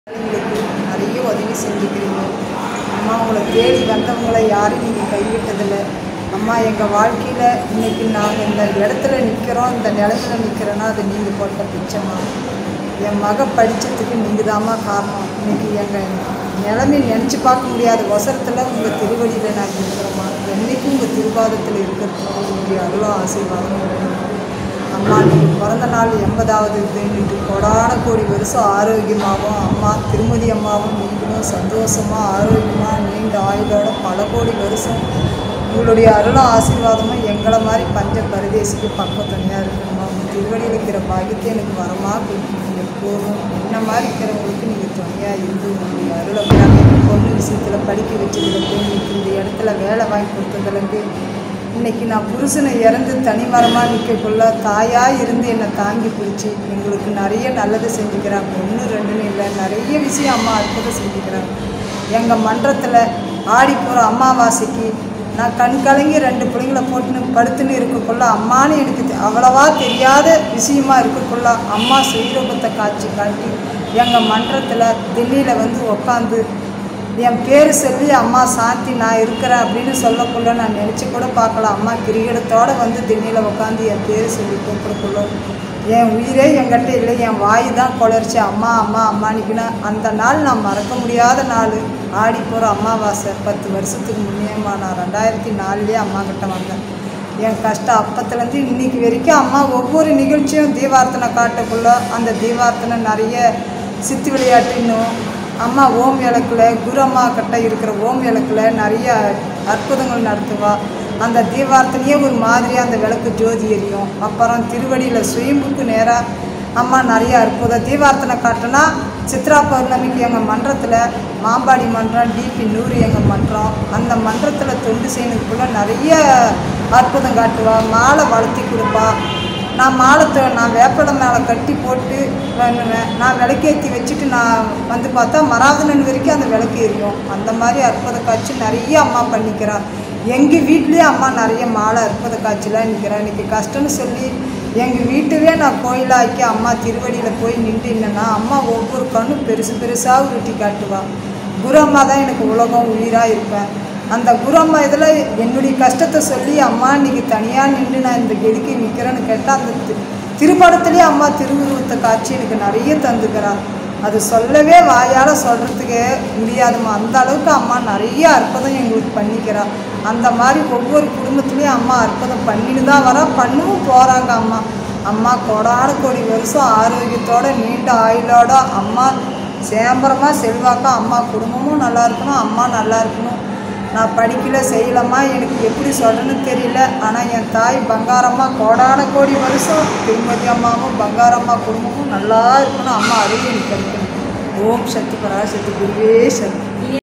எங்களுக்கு நிறைய உதவி செஞ்சுக்கிறீங்க அம்மா உங்களை தேடி வந்தவங்களை யாரும் நீங்கள் கைவிட்டதில்லை அம்மா எங்கள் வாழ்க்கையில் இன்னைக்கு நாங்கள் இந்த இடத்துல நிற்கிறோம் இந்த நிலைமையில நிற்கிறோன்னா அது நீங்கள் போட்ட பிச்சைம்மா என் மக படித்ததுக்கு நீங்கள் தாம்மா காரணம் இன்னைக்கு எங்கள் நிலைமை நினச்சி பார்க்க முடியாத அவசரத்தில் உங்கள் திருவடியில் நான் இருக்கிறோம்மா என்றைக்கும் உங்கள் திருவாதத்தில் இருக்கிறதுக்கு உங்களுடைய அருளும் ஆசீர்வாதம் வேணும். அம்மா நீங்கள் பிறந்த நாள் எண்பதாவது இதுன்னுட்டு கொடான கோடி வருஷம் ஆரோக்கியமாகவும் அம்மா திருமதி அம்மாவும் நீங்களும் சந்தோஷமாக ஆரோக்கியமாக நீண்ட ஆயுளோட பல கோடி வருஷம் உங்களுடைய அருளும் ஆசீர்வாதமும் எங்களை மாதிரி பஞ்ச பரதேசிக்கு பக்கத்துணையாக இருக்கணுமா உங்கள் திருவடியில் இருக்கிற பாக்கியத்தை எனக்கு வரமாக கொடுக்கணும் எப்போதும் என்ன மாதிரி இருக்கிறவங்களுக்கு நீங்கள் துணையாக இருந்து உங்களுடைய அருளை நாங்கள் எங்கள் பொண்ணு விஷயத்தில் படிக்க வச்சதுலேருந்து இன்னைக்கு இந்த இடத்துல வேலை வாங்கி கொடுத்ததுலேருந்து இன்னைக்கு நான் புருஷனை இறந்து தனிமரமாக நிற்கக்குள்ள தாயாக இருந்து என்னை தாங்கி பிடிச்சி எங்களுக்கு நிறைய நல்லது செஞ்சுக்கிறாங்க ஒன்று ரெண்டுன்னு இல்லை நிறைய விஷயம் அம்மா அற்புதம் செஞ்சுக்கிறாங்க எங்கள் மன்றத்தில் ஆடிப்போகிற அமாவாசைக்கு நான் கண் கலங்கி ரெண்டு பிள்ளைங்களை போட்டுன்னு படுத்துன்னு இருக்கக்குள்ள அம்மான்னு எனக்கு தெ- அவ்வளவா தெரியாத விஷயமா இருக்கக்குள்ள அம்மா சுயரூபத்தை காட்சி காட்டி எங்கள் மன்றத்தில் டெல்லியில் வந்து உக்காந்து என் பேர் சொல்லி அம்மா சாந்தி நான் இருக்கிறேன் அப்படின்னு சொல்லக்குள்ள நான் நினச்சி கூட பார்க்கல அம்மா கிரிகடத்தோடு வந்து திண்ணியில் உட்காந்து என் பேர் சொல்லி கூப்பிடக்குள்ள என் உயிரே என்கிட்ட இல்லை என் வாய் தான் குளர்ச்சி அம்மா அம்மா அம்மானிக்குன்னா அந்த நாள் நான் மறக்க முடியாத நாள் ஆடி போகிற அமாவாசை பத்து வருஷத்துக்கு முன்னேம்மா நான் ரெண்டாயிரத்தி நாலுலேயே அம்மா கிட்ட வந்தேன் என் கஷ்டம் அப்பத்துலேருந்து இன்னைக்கு வரைக்கும் அம்மா ஒவ்வொரு நிகழ்ச்சியும் தீபார்த்தனை காட்டக்குள்ள அந்த தீபார்த்தனை நிறைய சித்து விளையாட்டுன்னும் அம்மா ஓம் விளக்குல குரு அம்மா கிட்ட இருக்கிற ஓம் விளக்குல நிறைய அற்புதங்கள் நடத்துவா அந்த தீபார்த்தனையே ஒரு மாதிரியாக அந்த விளக்கு ஜோதி எரியும் அப்புறம் திருவடியில் சுயம்புக்கு நேராக அம்மா நிறைய அற்புதம் தீபார்த்தனை காட்டினா சித்ரா பௌர்ணமிக்கு எங்கள் மன்றத்தில் மாம்பாடி மன்றம் டிபி நூறு எங்கள் மன்றம் அந்த மன்றத்தில் தொண்டு செய்யணுக்குள்ள நிறைய அற்புதம் காட்டுவா மாலை வளர்த்தி கொடுப்பா நான் மாலத்தை நான் வேப்பலை மேலே கட்டி போட்டு பண்ணுவேன் நான் விளக்கேற்றி வச்சுட்டு நான் வந்து பார்த்தா மராதனன் வரைக்கும் அந்த விளக்கு எரியும் அந்த மாதிரி அற்புத காட்சி நிறைய அம்மா பண்ணிக்கிறா எங்கள் வீட்லேயே அம்மா நிறைய மாலை அற்புத காட்சிலாம் நிற்கிறேன் இன்றைக்கி கஷ்டம்னு சொல்லி எங்கள் வீட்டுவே நான் கோயிலாக்கி அம்மா திருவடியில் போய் நின்றுன்னா அம்மா ஒவ்வொரு கண்ணும் பெருசு பெருசாக உருட்டி காட்டுவா குரு அம்மா தான் எனக்கு உலகம் உயிராக இருப்பேன் அந்த குரு அம்மா இதில் என்னுடைய கஷ்டத்தை சொல்லி அம்மா இன்னைக்கு தனியாக நின்று நான் இந்த கெதிக்கு நிற்கிறேன்னு கேட்டால் அந்த தி- திருப்படத்துலேயே அம்மா திருவுருவத்தை காட்சி எனக்கு நிறைய தந்துக்கிறா அது சொல்லவே வாயால் சொல்கிறதுக்கே முடியாதும்மா அந்த அளவுக்கு அம்மா நிறைய அற்புதம் எங்களுக்கு பண்ணிக்கிறா அந்த மாதிரி ஒவ்வொரு குடும்பத்துலேயும் அம்மா அற்புதம் பண்ணிட்டு தான் வரா பண்ணவும் போகிறாங்க அம்மா அம்மா கோடான கோடி வருஷம் ஆரோக்கியத்தோட நீண்ட ஆயுளோட அம்மா சேம்பரமாக செல்வாக்கா அம்மா குடும்பமும் நல்லா இருக்கணும் அம்மா நல்லா இருக்கணும் நான் படிக்கல செய்யலம்மா எனக்கு எப்படி சொல்லணும்னு தெரியல ஆனால் என் தாய் பங்காரம்மா கோடான கோடி வருஷம் திருமதி அம்மாவும் பங்காரம்மா குடும்பமும் நல்லா இருக்கணும் அம்மா அருகே எனக்கு கிடைக்கணும் ஓம் சக்தி பராசக்தி குருவே சக்தி